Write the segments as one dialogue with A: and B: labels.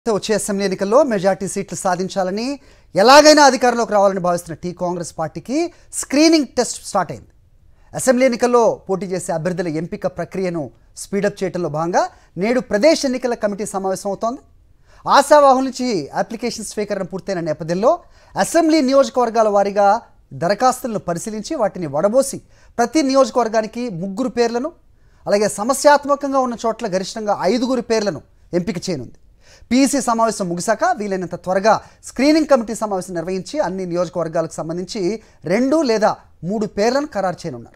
A: వచ్చే అసెంబ్లీ ఎన్నికల్లో మెజార్టీ సీట్లు సాధించాలని ఎలాగైనా అధికారంలోకి రావాలని భావిస్తున్న టీ కాంగ్రెస్ పార్టీకి స్క్రీనింగ్ టెస్ట్ స్టార్ట్ అయింది అసెంబ్లీ ఎన్నికల్లో పోటీ చేసే అభ్యర్థుల ఎంపిక ప్రక్రియను స్పీడప్ చేయడంలో భాగంగా నేడు ప్రదేశ్ ఎన్నికల కమిటీ సమావేశం అవుతోంది ఆశావాహుల నుంచి అప్లికేషన్ స్వీకరణ పూర్తయిన నేపథ్యంలో అసెంబ్లీ నియోజకవర్గాల వారీగా దరఖాస్తులను పరిశీలించి వాటిని వడబోసి ప్రతి నియోజకవర్గానికి ముగ్గురు పేర్లను అలాగే సమస్యాత్మకంగా ఉన్న చోట్ల గరిష్టంగా ఐదుగురు పేర్లను ఎంపిక చేయనుంది పీసీ సమావేశం ముగిశాక వీలైనంత త్వరగా స్క్రీనింగ్ కమిటీ సమావేశం నిర్వహించి అన్ని నియోజకవర్గాలకు సంబంధించి రెండు లేదా మూడు పేర్లను ఖరారు చేయనున్నారు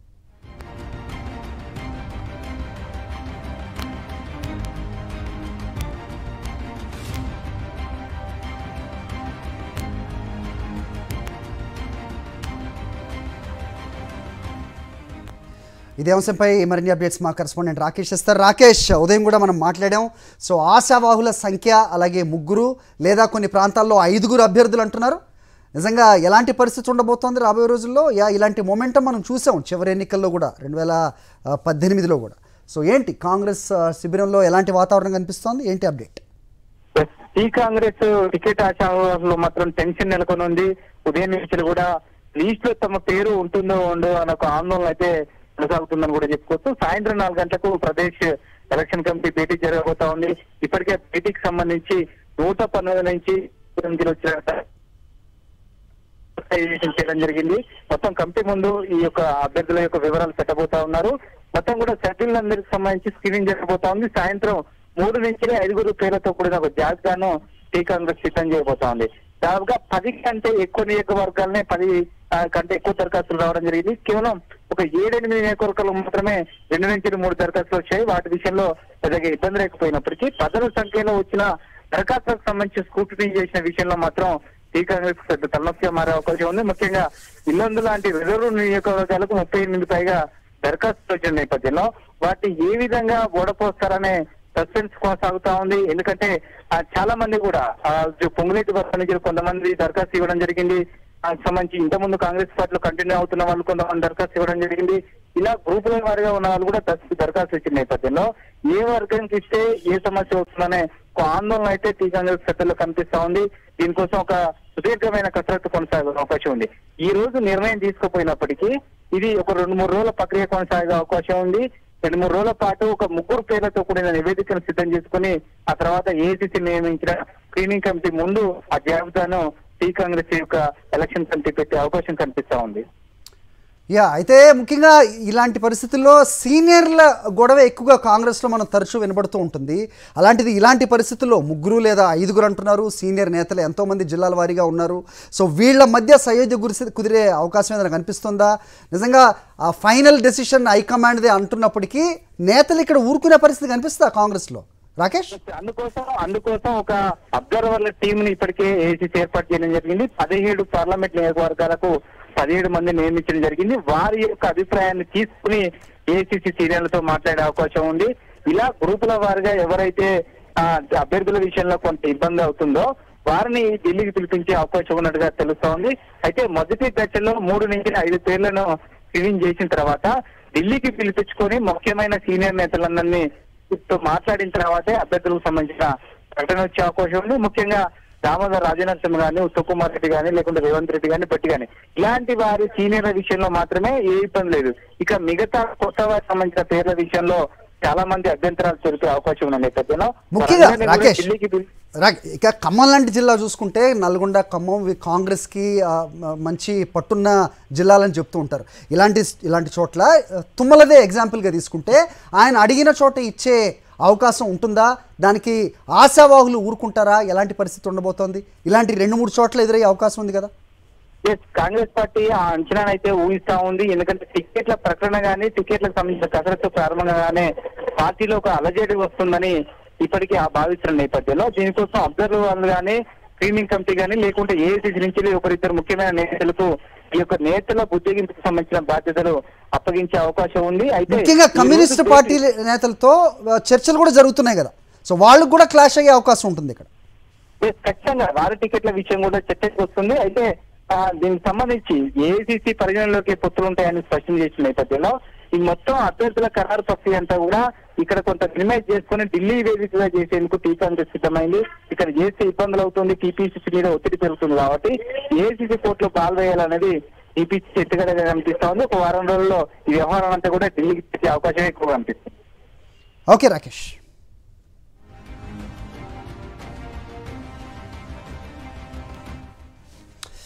A: ఇదే అంశంపై మరిన్ని అప్డేట్స్ మా కరెస్పాండెంట్ రాకేష్ ఇస్తారు రాకేష్ ఉదయం కూడా మనం మాట్లాడాం సో ఆశావాహుల సంఖ్య అలాగే ముగ్గురు లేదా కొన్ని ప్రాంతాల్లో ఐదుగురు అభ్యర్థులు అంటున్నారు నిజంగా ఎలాంటి పరిస్థితి ఉండబోతోంది రాబోయే రోజుల్లో యా ఇలాంటి మొమెంటం మనం చూసాం చివరి ఎన్నికల్లో కూడా రెండు వేల ఆ, పద్దెనిమిదిలో కూడా సో ఏంటి కాంగ్రెస్ ఆ, శిబిరంలో ఎలాంటి వాతావరణం కనిపిస్తోంది ఏంటి అప్డేట్
B: ఈ కాంగ్రెస్ టికెట్ ఆశాలో మాత్రం టెన్షన్ నెలకొని ఉంది ఉదయం నుంచి కూడా లీస్ట్ లో తమ పేరు ఉంటుందో ఉండో అన్న ఒక ఆందోళన అయితే కొనసాగుతుందని కూడా చెప్పుకోవచ్చు సాయంత్రం నాలుగు గంటలకు ప్రదేశ్ ఎలక్షన్ కమిటీ భేటీ జరగబోతా ఉంది ఇప్పటికే భేటీకి సంబంధించి నూట పన్నెండు నుంచి ఎనిమిదిలో వచ్చిన ఆర్గనైజేషన్ చేయడం జరిగింది మొత్తం కమిటీ ముందు ఈ యొక్క అభ్యర్థుల యొక్క వివరాలు పెట్టబోతా ఉన్నారు మొత్తం కూడా సభ్యులందరికి సంబంధించి స్క్రీనింగ్ జరగబోతా ఉంది సాయంత్రం మూడు నుంచి ఐదుగురు పేర్లతో కూడిన ఒక జాబితాను టీ కాంగ్రెస్ సిద్ధం చేయబోతా ఉంది దాదాపుగా పది కంటే ఎక్కువ నియోజకవర్గాలనే పది ఆ, కంటే ఎక్కువ దరఖాస్తులు రావడం జరిగింది కేవలం ఒక ఏడెనిమిది నియోజకవర్గాలు మాత్రమే రెండు నుంచి మూడు దరఖాస్తులు వచ్చాయి వాటి విషయంలో పెద్దగా ఇబ్బంది లేకపోయినప్పటికీ పదుల సంఖ్యలో వచ్చిన దరఖాస్తులకు సంబంధించి స్క్రూటినీ చేసిన విషయంలో మాత్రం టీ కాంగ్రెస్ పెద్ద తలనొప్పిగా మారే అవకాశం ఉంది ముఖ్యంగా ఇల్లందు లాంటి రిజర్వ్ నియోజకవర్గాలకు ముప్పై ఎనిమిది పైగా దరఖాస్తులు వచ్చిన నేపథ్యంలో వాటి ఏ విధంగా ఓడపోస్తారనే సస్పెన్స్ కొనసాగుతా ఉంది ఎందుకంటే ఆ, చాలా మంది కూడా ఆ, జు- పొంగులేటి వర్గ నుంచి కొంతమంది దరఖాస్తు ఇవ్వడం జరిగింది దానికి సంబంధించి ఇంతకుముందు కాంగ్రెస్ పార్టీలో కంటిన్యూ అవుతున్న వాళ్ళు కొంతమంది దరఖాస్తు ఇవ్వడం జరిగింది ఇలా గ్రూపుల వారిగా ఉన్న వాళ్ళు కూడా దర- దరఖాస్తు ఇచ్చిన నేపథ్యంలో ఏ వర్గానికి ఇస్తే ఏ సమస్య వస్తుందనే ఒక ఆందోళన అయితే టీ కాంగ్రెస్ పెద్దల్లో కనిపిస్తా ఉంది దీనికోసం ఒక సుదీర్ఘమైన కసరత్తు కొనసాగే అవకాశం ఉంది ఈ రోజు నిర్ణయం తీసుకోపోయినప్పటికీ ఇది ఒక రెండు మూడు రోజుల ప్రక్రియ కొనసాగే అవకాశం ఉంది రెండు మూడు రోజుల పాటు ఒక ముగ్గురు పేర్లతో కూడిన నివేదికను సిద్ధం చేసుకుని ఆ తర్వాత ఏసీసీ నియమించిన స్క్రీనింగ్ కమిటీ ముందు ఆ జాబితాను టీ కాంగ్రెస్ యొక్క ఎలక్షన్ కమిటీ పెట్టే అవకాశం కనిపిస్తా ఉంది
A: యా అయితే ముఖ్యంగా ఇలాంటి పరిస్థితుల్లో సీనియర్ల గొడవ ఎక్కువగా కాంగ్రెస్లో మనం తరచూ వినబడుతూ ఉంటుంది అలాంటిది ఇలాంటి పరిస్థితుల్లో ముగ్గురు లేదా ఐదుగురు అంటున్నారు సీనియర్ నేతలు ఎంతోమంది జిల్లాల వారీగా ఉన్నారు సో వీళ్ళ మధ్య సయోధ్య గురి కుదిరే అవకాశం ఏదైనా కనిపిస్తుందా నిజంగా ఆ ఫైనల్ డెసిషన్ హైకమాండ్దే అంటున్నప్పటికీ నేతలు ఇక్కడ ఊరుకునే పరిస్థితి కనిపిస్తుందా కాంగ్రెస్లో రాకేష్
B: అందుకోసం అందుకోసం ఒక అబ్జర్వర్ల టీమ్ ని ఇప్పటికే ఏసీసీ ఏర్పాటు చేయడం జరిగింది పదిహేడు పార్లమెంట్ నియోజకవర్గాలకు పదిహేడు మంది నియమించడం జరిగింది వారి యొక్క అభిప్రాయాన్ని తీసుకుని ఏసీసీ సీనియర్లతో మాట్లాడే అవకాశం ఉంది ఇలా గ్రూపుల వారిగా ఎవరైతే ఆ, అభ్యర్థుల విషయంలో కొంత ఇబ్బంది అవుతుందో వారిని ఢిల్లీకి పిలిపించే అవకాశం ఉన్నట్టుగా తెలుస్తా ఉంది అయితే మొదటి దశలో మూడు నుంచి ఐదు పేర్లను స్క్రీనింగ్ చేసిన తర్వాత ఢిల్లీకి పిలిపించుకొని ముఖ్యమైన సీనియర్ నేతలందరినీ తో మాట్లాడిన తర్వాతే అభ్యర్థులకు సంబంధించిన ప్రకటన వచ్చే అవకాశం ఉంది ముఖ్యంగా దామోదర్ రాజనరసింహ గాని ఉత్తమ్ కుమార్ రెడ్డి గాని లేకుంటే రేవంత్ రెడ్డి గాని బట్టి గాని ఇలాంటి వారి సీనియర్ల విషయంలో మాత్రమే ఏ ఇబ్బంది లేదు ఇక మిగతా కొత్త వారికి సంబంధించిన పేర్ల విషయంలో చాలా మంది అభ్యంతరాలు తెలిపే అవకాశం ఉన్న నేపథ్యంలో
A: ముఖ్యంగా
B: వారందరినీ కూడా
A: రాకేష్
B: ఢిల్లీకి పిలి-
A: రా ఇక ఖమ్మం లాంటి జిల్లా చూసుకుంటే నల్గొండ ఖమ్మం ఇవి కాంగ్రెస్కి ఆ, మ- మంచి పట్టున్న జిల్లాలని చెప్తూ ఉంటారు ఇలాంటి ఇలాంటి చోట్ల ఆ, తుమ్మలదే ఎగ్జాంపుల్గా తీసుకుంటే ఆయన అడిగిన చోట ఇచ్చే అవకాశం ఉంటుందా దానికి ఆశావాహులు ఊరుకుంటారా ఎలాంటి పరిస్థితి ఉండబోతోంది ఇలాంటి రెండు మూడు చోట్ల ఎదురయ్యే అవకాశం ఉంది కదా
B: ఎస్ కాంగ్రెస్ పార్టీ ఆ అంచనానైతే ఊహిస్తా ఉంది ఎందుకంటే టికెట్ల ప్రకటన గానీ టికెట్లకు సంబంధించిన కసరత్తు ప్రారంభంగానే పార్టీలో ఒక అలజడి వస్తుందని ఇప్పటికీ ఆ భావిస్తున్న నేపథ్యంలో దీనికోసం అబ్జర్వర్ వాళ్ళు గానీ స్క్రీనింగ్ కమిటీ గానీ లేకుంటే ఏఐసీసీ నుంచి ఒకరిద్దరు ముఖ్యమైన నేతలకు ఈ యొక్క నేతల బుద్ధిగింపుకు సంబంధించిన బాధ్యతలు అప్పగించే అవకాశం ఉంది అయితే
A: ముఖ్యంగా
B: ఈ రోజు
A: కమ్యూనిస్ట్
B: భేటీ-
A: పార్టీ నేతలతో ఆ, చర్చలు కూడా జరుగుతున్నాయి కదా సో వాళ్ళకు కూడా క్లాష్ అయ్యే అవకాశం ఉంటుంది ఇక్కడ
B: ఎస్, ఖచ్చితంగా వారి టికెట్ల విషయం కూడా చర్చకు వస్తుంది అయితే ఆ, దీనికి సంబంధించి ఏఐసిసి పరిగణలోకి పొత్తులు ఉంటాయని స్పష్టం చేసిన నేపథ్యంలో ఈ మొత్తం అభ్యర్థుల ఖరారు ప్రక్రియ అంతా కూడా ఇక్కడ కొంత మినిమైజ్ చేసుకుని ఢిల్లీ వేదికగా చేసేందుకు టీ కాంగ్రెస్ సిద్ధమైంది ఇక్కడ చేస్తే ఇబ్బందులు అవుతుంది టీపీసీసీ మీద ఒత్తిడి పెరుగుతుంది కాబట్టి ఏసీసీ కోర్టులో పాల్ వేయాలనేది టీపీసీ ఎత్తుగడగా కనిపిస్తా ఉంది ఒక వారం రోజుల్లో ఈ వ్యవహారం అంతా కూడా ఢిల్లీకి తెచ్చే అవకాశం ఎక్కువ కనిపిస్తుంది
A: ఓకే రాకేష్